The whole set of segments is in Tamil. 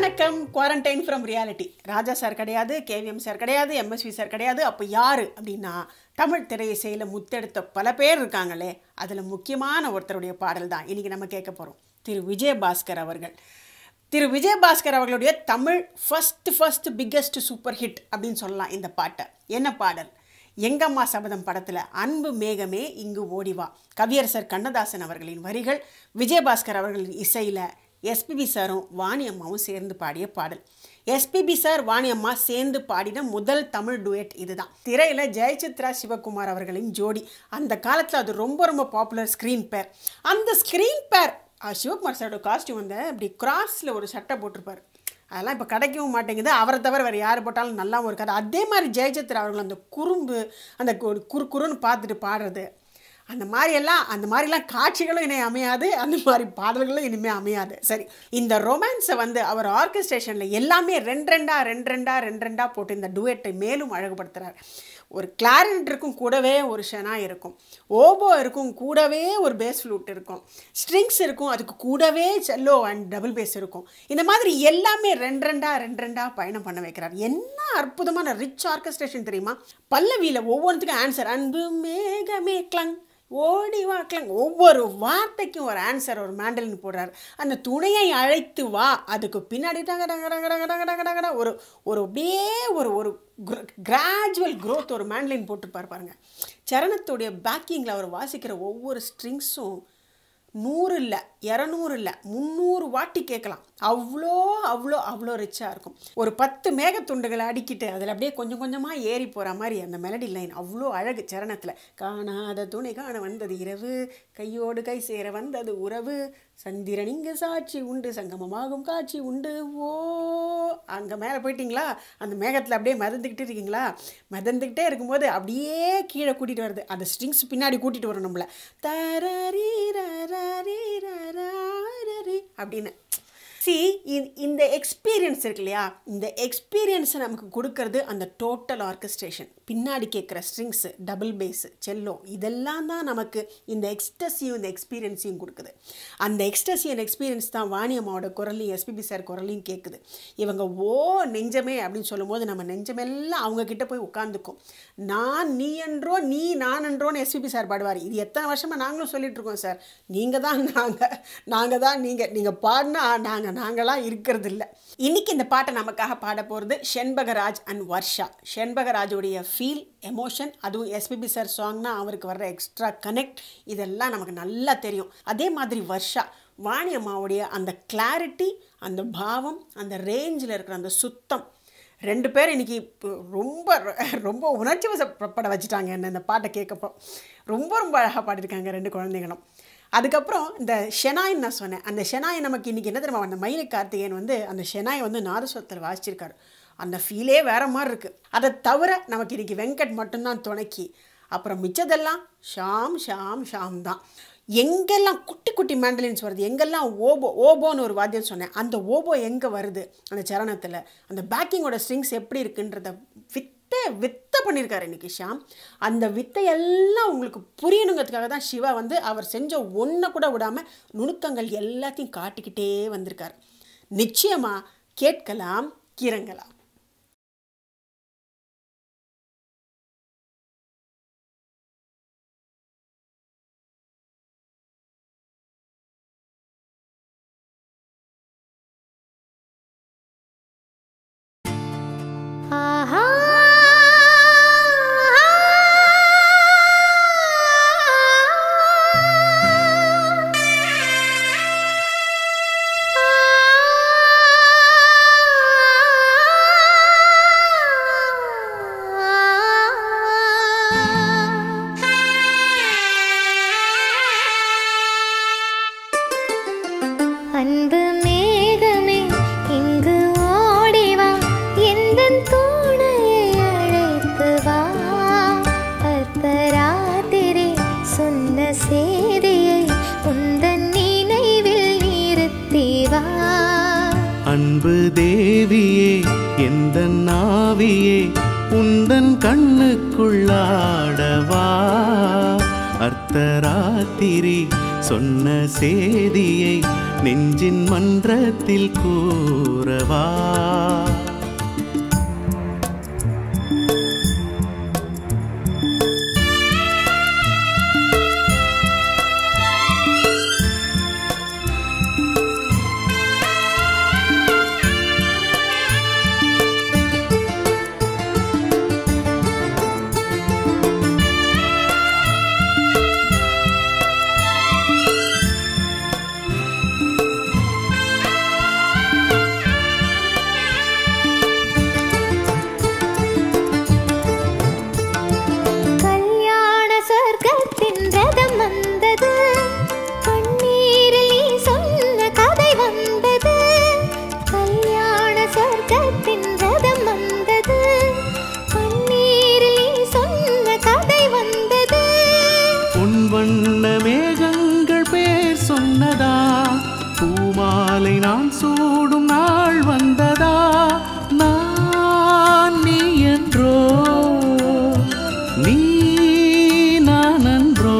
வணக்கம் quarantine from reality Raja sir கிடையாது கேவிஎம் சார் கிடையாது எம்எஸ்வி சார் கிடையாது அப்போ யார் அப்படின்னா தமிழ் திரையிசையில் முத்தெடுத்த பல பேர் இருக்காங்களே அதில் முக்கியமான ஒருத்தருடைய பாடல் தான் இன்றைக்கி நம்ம கேட்க போகிறோம் திரு விஜயபாஸ்கர் அவர்கள் திரு விஜயபாஸ்கர் அவர்களுடைய Tamil first first biggest super hit அப்படின்னு சொல்லலாம் இந்த பாட்டை என்ன பாடல் எங்கம்மா சபதம் படத்தில் அன்பு மேகமே இங்கு ஓடிவா கவியரசர் கண்ணதாசன் அவர்களின் வரிகள் விஜயபாஸ்கர் அவர்களின் இசையில் எஸ்பிபி சாரும் வாணி அம்மாவும் சேர்ந்து பாடிய பாடல் எஸ்பிபி சார் வாணி அம்மா சேர்ந்து பாடின முதல் தமிழ் டுயட் இதுதான் திரையில் ஜெயசித்ரா சிவகுமார் அவர்களின் ஜோடி அந்த காலத்தில் அது ரொம்ப ரொம்ப பாப்புலர் ஸ்க்ரீன் பேர் அந்த ஸ்க்ரீன் பேர் சிவகுமார் சாரோட காஸ்டியூம் வந்து இப்படி கிராஸில் ஒரு சட்டை போட்டிருப்பார் அதெல்லாம் இப்போ கிடைக்கவும் மாட்டேங்குது அவரை தவிர வேறு யார் போட்டாலும் நல்லாவும் இருக்காது அதே மாதிரி ஜெயசித்ரா அவர்கள் அந்த குறும்பு அந்த கு- குறு குறுன்னு பார்த்துட்டு பாடுறது அந்த மாதிரியெல்லாம் அந்த மாதிரிலாம் காட்சிகளும் இனி அமையாது அந்த மாதிரி பாடல்களும் இனிமேல் அமையாது சரி இந்த ரொமான்ஸை வந்து அவர் ஆர்கஸ்ட்ரேஷனில் எல்லாமே ரெண்டு ரெண்டா ரெண்டு ரெண்டா ரெண்டு ரெண்டா போட்டு இந்த டுவெட்டை மேலும் அழகுபடுத்துகிறார் ஒரு கிளாரினட் இருக்கும் கூடவே ஒரு ஷெனா இருக்கும் ஓபோ இருக்கும் கூடவே ஒரு பேஸ் ஃப்ளூட் இருக்கும் ஸ்ட்ரிங்ஸ் இருக்கும் அதுக்கு கூடவே செல்லோ அண்ட் டபுள் பேஸ் இருக்கும் இந்த மாதிரி எல்லாமே ரெண்டு ரெண்டா ரெண்டு ரெண்டா பயணம் பண்ண வைக்கிறார் என்ன அற்புதமான ரிச் ஆர்கஸ்ட்ரேஷன் தெரியுமா பல்லவியில் ஒவ்வொன்றுத்துக்கும் ஆன்சர் அன்பு மேகமே கிளங் ஓடி வா கிளங் ஒவ்வொரு வார்த்தைக்கும் ஒரு ஆன்சர் ஒரு மேண்டலின் போடுறார் அந்த துணையை அழைத்து வா அதுக்கு பின்னாடி டங்க டங்க டங்க டங்க டங்க டங்க டங்கடா ஒரு ஒரு அப்படியே ஒரு ஒரு கிராஜுவல் growth ஒரு மேண்டலின் போட்டுருப்பார் பாருங்க சரணத்துடைய பேக்கிங்கில் அவர் வாசிக்கிற ஒவ்வொரு ஸ்ட்ரிங்ஸும் நூறு இல்லை இரநூறு இல்லை முந்நூறு வாட்டி கேட்கலாம் அவ்வளோ அவ்வளோ அவ்வளோ ரிச்சாக இருக்கும் ஒரு பத்து மேகத்துண்டுகளை அடிக்கிட்டு அதில் அப்படியே கொஞ்சம் கொஞ்சமாக ஏறி போகிற மாதிரி அந்த மெலடி லைன் அவ்வளோ அழகு சரணத்தில் காணாத துணை காண வந்தது இரவு கையோடு கை சேர வந்தது உறவு சந்திரன் இங்கு சாட்சி உண்டு சங்கமமாகும் காட்சி உண்டு ஓ அங்கே மேலே போயிட்டீங்களா அந்த மேகத்தில் அப்படியே மிதந்துக்கிட்டு இருக்கீங்களா மிதந்துக்கிட்டே இருக்கும்போது அப்படியே கீழே கூட்டிகிட்டு வருது அந்த ஸ்ட்ரிங்ஸ் பின்னாடி கூட்டிகிட்டு வரும் நம்மளை தரரி ரரரி ரராரரி அப்படின்னு சி இந்த எக்ஸ்பீரியன்ஸ் இருக்கு இல்லையா இந்த எக்ஸ்பீரியன்ஸை நமக்கு கொடுக்கறது அந்த டோட்டல் ஆர்கஸ்ட்ரேஷன் பின்னாடி கேட்குற ஸ்ட்ரிங்ஸு டபுள் பேஸு செல்லோ இதெல்லாம் தான் நமக்கு இந்த எக்ஸ்டஸியும் இந்த எக்ஸ்பீரியன்ஸையும் கொடுக்குது அந்த எக்ஸ்டஸி அண்ட் எக்ஸ்பீரியன்ஸ் தான் வாணி அம்மாவோட குரலையும் எஸ்பிபி சார் குரலையும் கேட்குது இவங்க ஓ நெஞ்சமே அப்படின்னு சொல்லும்போது நம்ம நெஞ்சமெல்லாம் அவங்க கிட்ட போய் உட்காந்துக்கும் நான் நீ என்றோ நீ நான் என்றோன்னு எஸ்பிபி சார் பாடுவார் இது எத்தனை வருஷமாக நாங்களும் சொல்லிட்டு இருக்கோம் சார் நீங்கள் தான் நாங்கள் நாங்கள் தான் நீங்கள் நீங்கள் பாடினா நாங்கள் நாங்களாம் இருக்கிறது இல்லை இன்னைக்கு இந்த பாட்டை நமக்காக பாட போகிறது ஷென்பகராஜ் அண்ட் வர்ஷா ஷென்பகராஜுடைய ஃபீல் எமோஷன் அதுவும் எஸ்பிபி சார் சாங்னா அவருக்கு வர்ற எக்ஸ்ட்ரா கனெக்ட் இதெல்லாம் நமக்கு நல்லா தெரியும் அதே மாதிரி வர்ஷா வாணி அம்மாவுடைய அந்த கிளாரிட்டி அந்த பாவம் அந்த ரேஞ்சில் இருக்கிற அந்த சுத்தம் ரெண்டு பேரும் இன்னைக்கு இப்போ ரொம்ப ரொம்ப உணர்ச்சி வசப்பட வச்சுட்டாங்க என்ன இந்த பாட்டை கேட்கப்போ ரொம்ப ரொம்ப அழகாக பாடியிருக்காங்க ரெண்டு குழந்தைகளும் அதுக்கப்புறம் இந்த ஷெனாய் நான் சொன்னேன் அந்த ஷெனாய் நமக்கு இன்றைக்கி என்ன தெரியுமா அந்த மயிலை கார்த்திகேயன் வந்து அந்த ஷெனாய் வந்து நாதஸ்வரத்தில் வாசிச்சிருக்காரு அந்த ஃபீலே வேற மாதிரி இருக்குது அதை தவிர நமக்கு இன்றைக்கி வெங்கட் மட்டும்தான் துணைக்கி அப்புறம் மிச்சதெல்லாம் ஷாம் ஷாம் ஷாம் தான் எங்கெல்லாம் குட்டி குட்டி மேண்டலின்ஸ் வருது எங்கெல்லாம் ஓபோ ஓபோன்னு ஒரு வாத்தியம் சொன்னேன் அந்த ஓபோ எங்கே வருது அந்த சரணத்தில் அந்த பேக்கிங்கோட ஸ்ட்ரிங்ஸ் எப்படி இருக்குன்றத வித்த வித்த பண்ணியிருக்காரு இன்னைக்கு ஷாம் அந்த வித்தை எல்லாம் உங்களுக்கு புரியணுங்கிறதுக்காக தான் சிவா வந்து அவர் செஞ்ச ஒன்றை கூட விடாமல் நுணுக்கங்கள் எல்லாத்தையும் காட்டிக்கிட்டே வந்திருக்கார் நிச்சயமாக கேட்கலாம் கிறங்கலாம் ஆஹா அன்பு மேகமே இங்கு ஓடிவா எந்தன் துணையை அழைத்து வா அர்த்தராத்திரி சொன்ன செய்தியை உந்தன் நினைவில் நிறுத்தி வா அன்பு தேவியே எந்த நாவியே உந்தன் கண்ணுக்குள்ளாடவா அர்த்தராத்திரி சொன்ன சேதியை நெஞ்சின் மன்றத்தில் கூறவா கல்யாண சொர்க்கத்தின் ரதம் வந்தது கண்ணீரில் நீ சொன்ன கதை வந்தது கல்யாண சொர்க்கத்தின் ரதம் வந்தது கண்ணீரில் நீ சொன்ன கதை வந்தது உன் வண்ண மேகங்கள் பேர் சொன்னதா பூமாலை நான் சூடும் நாள் வந்ததா நான் நீ என்றோ நீ நான் அன்றோ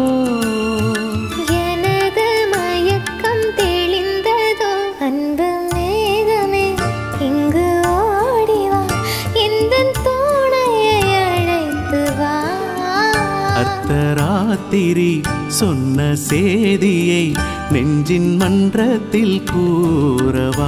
எனது மயக்கம் தெளிந்ததோ அன்பு மேகமே இங்கு ஓடிவா எந்த துணையை அழைத்து வா அர்த்தராத்திரி சொன்ன சேதியை நெஞ்சின் மன்றத்தில் கூறவா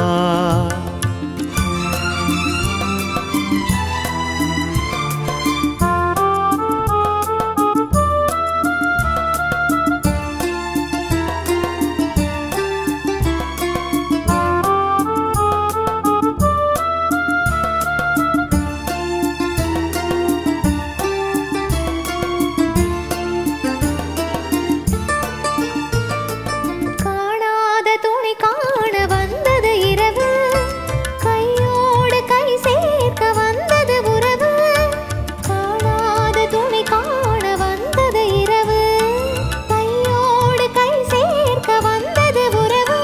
காணாத துணை காண வந்தது இரவு கையோடு கை சேர்க்க வந்தது உறவு காணாத துணை காண வந்தது இரவு கையோடு கை சேர்க்க வந்தது உறவு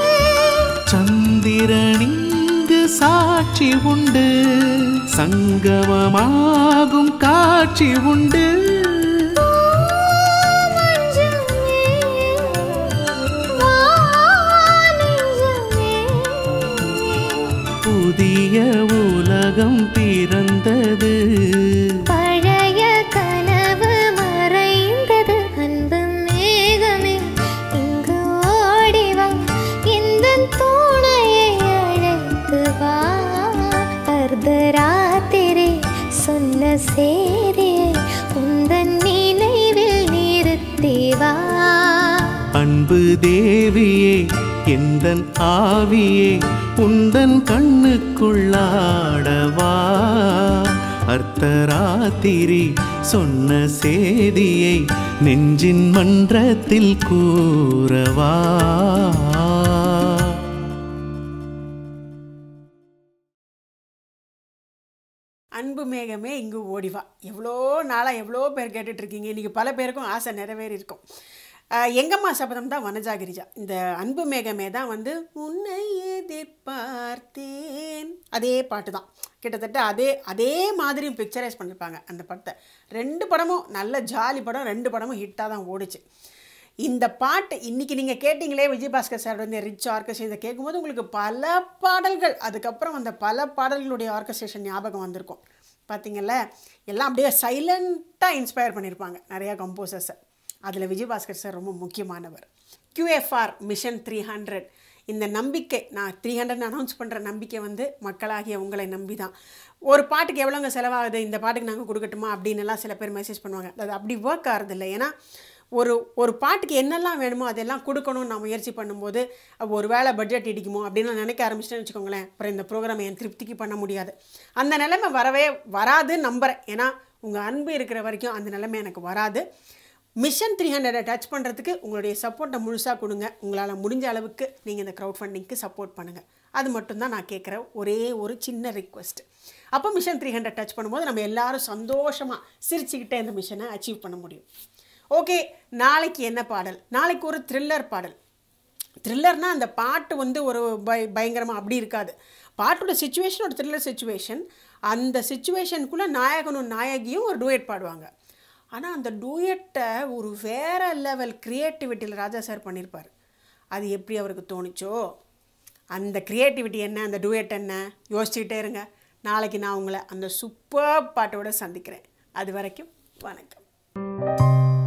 சந்திரனிங்கு சாட்சி உண்டு சங்கமமாகும் காட்சி உண்டு மஞ்சமே வா நெஞ்சமே புதிய உலகம் பிறந்தது பழைய கனவு மறைந்தது அன்பு மேகமே இங்கு ஓடிவா இந்த துணையை அழைத்து வா அர்த்தராத்திரி சொன்ன சேதியை உந்தன் நினைவில் நிறுத்தி வா அன்பு தேவியே எந்தன் ஆவியே உந்தன் கண்ணுக்குள்ளாடவா அர்த்தராத்திரி சொன்ன சேதியை நெஞ்சின் மன்றத்தில் கூறவா அன்பு மேகமே இங்கு ஓடிவா எவ்வளோ நாளாக எவ்வளோ பேர் கேட்டுட்டு இருக்கீங்க இன்றைக்கி பல பேருக்கும் ஆசை நிறைவேறி இருக்கும் ஆஹ் எங்கம்மா சபதம் தான் வனஜா கிரிஜா இந்த அன்பு மேகமே தான் வந்து உன்னை எதிர்பார்த்தேன் அதே பாட்டு தான் கிட்டத்தட்ட அதே அதே மாதிரி பிக்சரைஸ் பண்ணியிருப்பாங்க அந்த படத்தை ரெண்டு படமும் நல்ல ஜாலி படம் ரெண்டு படமும் ஹிட்டாக தான் ஓடிச்சு இந்த பாட்டு இன்னைக்கு நீங்கள் கேட்டிங்களே விஜயபாஸ்கர் சார் வந்து ரிச் ஆர்கஸ்ட்ரேஷன் இதை கேட்கும்போது உங்களுக்கு பல பாடல்கள் அதுக்கப்புறம் அந்த பல பாடல்களுடைய ஆர்கஸ்ட்ரேஷன் ஞாபகம் வந்திருக்கும் பார்த்தீங்கல்ல எல்லாம் அப்படியே சைலண்ட்டாக இன்ஸ்பயர் பண்ணியிருப்பாங்க நிறையா கம்போசர்ஸை அதில் விஜயபாஸ்கர் சார் ரொம்ப முக்கியமானவர் QFR மிஷன் த்ரீ ஹண்ட்ரட் இந்த நம்பிக்கை நான் த்ரீ ஹண்ட்ரட் அனௌன்ஸ் பண்ணுற நம்பிக்கை வந்து மக்களாகிய உங்களை நம்பி தான் ஒரு பாட்டுக்கு எவ்வளோங்க செலவாகுது இந்த பாட்டுக்கு நாங்கள் கொடுக்கட்டுமா அப்படின்னு எல்லாம் சில பேர் மெசேஜ் பண்ணுவாங்க அது அப்படி ஒர்க் ஆகிறதில்ல ஏன்னா ஒரு ஒரு பாட்டுக்கு என்னெல்லாம் வேணுமோ அதெல்லாம் கொடுக்கணும்னு நான் முயற்சி பண்ணும்போது அப்ப ஒரு வேளை பட்ஜெட் இடிக்குமோ அப்படின்னு நான் நினைக்க ஆரம்பிச்சிட்டேன்னு வச்சுக்கோங்களேன் அப்புறம் இந்த ப்ரோக்ராம் என் திருப்திக்கு பண்ண முடியாது அந்த நிலைமை வரவே வராதுன்னு நம்புகிறேன் ஏன்னா உங்கள் அன்பு இருக்கிற வரைக்கும் அந்த நிலைமை எனக்கு வராது மிஷன் த்ரீ ஹண்ட்ரடை டச் பண்ணுறதுக்கு உங்களுடைய சப்போர்ட்டை முழுசாக கொடுங்க உங்களால் முடிஞ்ச அளவுக்கு நீங்கள் இந்த க்ரௌட் ஃபண்டிங்க்கு சப்போர்ட் பண்ணுங்கள் அது மட்டும்தான் நான் கேட்குற ஒரே ஒரு சின்ன ரிக்வெஸ்ட் அப்போ மிஷன் த்ரீ ஹண்ட்ரட் டச் பண்ணும்போது நம்ம எல்லாரும் சந்தோஷமாக சிரிச்சுக்கிட்டே இந்த மிஷனை அச்சீவ் பண்ண முடியும் ஓகே நாளைக்கு என்ன பாடல் நாளைக்கு ஒரு த்ரில்லர் பாடல் த்ரில்லர்னா அந்த பாட்டு வந்து ஒரு பய பயங்கரமாக அப்படி இருக்காது பாட்டோட சுச்சுவேஷன் ஒரு த்ரில்லர் சுச்சுவேஷன் அந்த சுச்சுவேஷனுக்குள்ளே நாயகனும் நாயகியும் ஒரு டூயட் பாடுவாங்க ஆனால் அந்த டூயட்டை ஒரு வேற லெவல் க்ரியேட்டிவிட்டியில் ராஜா சார் பண்ணியிருப்பார் அது எப்படி அவருக்கு தோணுச்சோ அந்த க்ரியேட்டிவிட்டி என்ன அந்த டூயட் என்ன யோசிச்சுக்கிட்டே இருங்க நாளைக்கு நான் உங்களை அந்த சூப்பர் பாட்டோட சந்திக்கிறேன் அது வரைக்கும் வணக்கம்